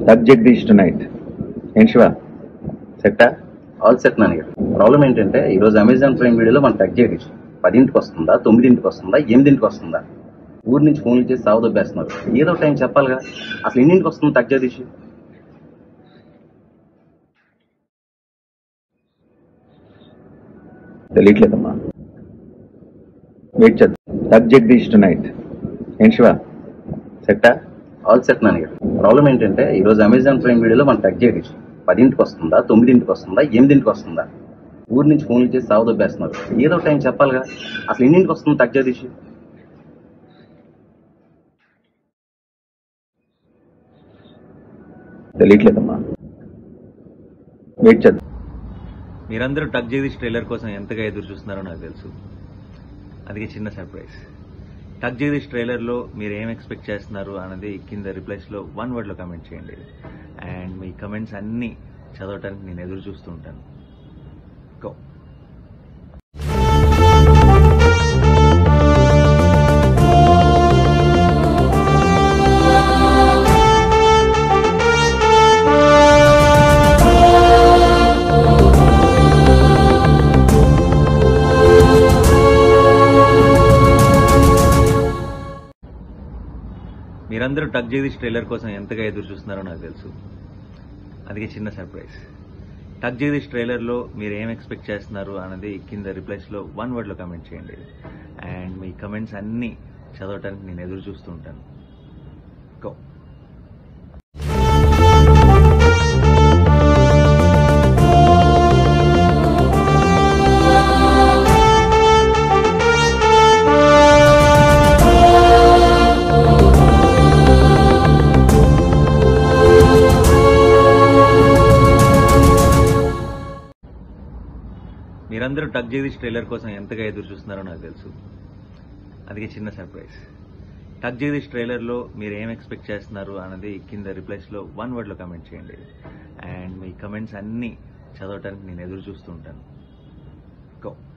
టక్ జగదీష్ టునైట్ ఏంటి శివ సెట్టా ఆల్ సెట్ నాన్నగారు ప్రాబ్లం ఏంటంటే ఈ రోజు అమెజాన్ ప్రైమ్ వీడియోలో మన టక్ చేయదు పదింటికి వస్తుందా తొమ్మిదింటికి వస్తుందా ఎనిమిదింటికి వస్తుందా ఊరి నుంచి ఫోన్లు చేసి సాగు దొబ్బేస్తున్నారు ఏదో టైం చెప్పాలిగా అసలు ఎన్నింటికి వస్తుంది టక్ జగదీష్ తెలియట్లేదమ్మా వెయిట్ చేద్దాం టక్ జగదీష్ టునైట్ ఏంటి శివ సెట్టా ఆల్ సెట్ నాన్నగారు ప్రాబ్లం ఏంటంటే ఈ రోజు అమెజాన్ ప్రైమ్ వీడియోలో మన టక్ చేయదు పదింటికి వస్తుందా తొమ్మిదింటికి వస్తుందా ఎనిమిదింటికి వస్తుందా ఊరి నుంచి ఫోన్లు చేసి సాగు దొబ్బేస్తున్నారు ఏదో టైం చెప్పాలిగా అసలు ఎన్నింటికి వస్తుంది టక్ జగదీష్ తెలియట్లేదమ్మా వెయిట్ చేద్దాం మీరందరూ టక్ జగదీష్ ట్రైలర్ కోసం ఎంతగా ఎదురు చూస్తున్నారో నాకు తెలుసు అది చిన్న సర్ప్రైజ్ టక్ జగదీష్ ట్రైలర్లో మీరు ఏం ఎక్స్పెక్ట్ చేస్తున్నారు అన్నది కింద రిప్లైస్లో వన్ వర్డ్లో కమెంట్ చేయండి అండ్ మీ కమెంట్స్ అన్నీ చదవటానికి నేను ఎదురు చూస్తూ ఉంటాను గో మీరందరూ టక్ జగదీష్ ట్రైలర్ కోసం ఎంతగా ఎదురు చూస్తున్నారో నాకు తెలుసు అది చిన్న సర్ప్రైజ్ టక్ జగదీష్ ట్రైలర్లో మీరు ఏం ఎక్స్పెక్ట్ చేస్తున్నారు అన్నది కింద రిప్లైస్లో వన్ వర్డ్లో కమెంట్ చేయండి అండ్ మీ కమెంట్స్ అన్నీ చదవటానికి నేను ఎదురు చూస్తూ ఉంటాను గో మీరందరూ టక్ జగదీష్ ట్రైలర్ కోసం ఎంతగా ఎదురు చూస్తున్నారో నాకు తెలుసు అది చిన్న సర్ప్రైజ్ టక్ జగదీష్ ట్రైలర్లో మీరు ఏం ఎక్స్పెక్ట్ చేస్తున్నారు అన్నది కింద రిప్లైస్లో వన్ వర్డ్లో కమెంట్ చేయండి అండ్ మీ కమెంట్స్ అన్నీ చదవటానికి నేను ఎదురు చూస్తూ ఉంటాను గో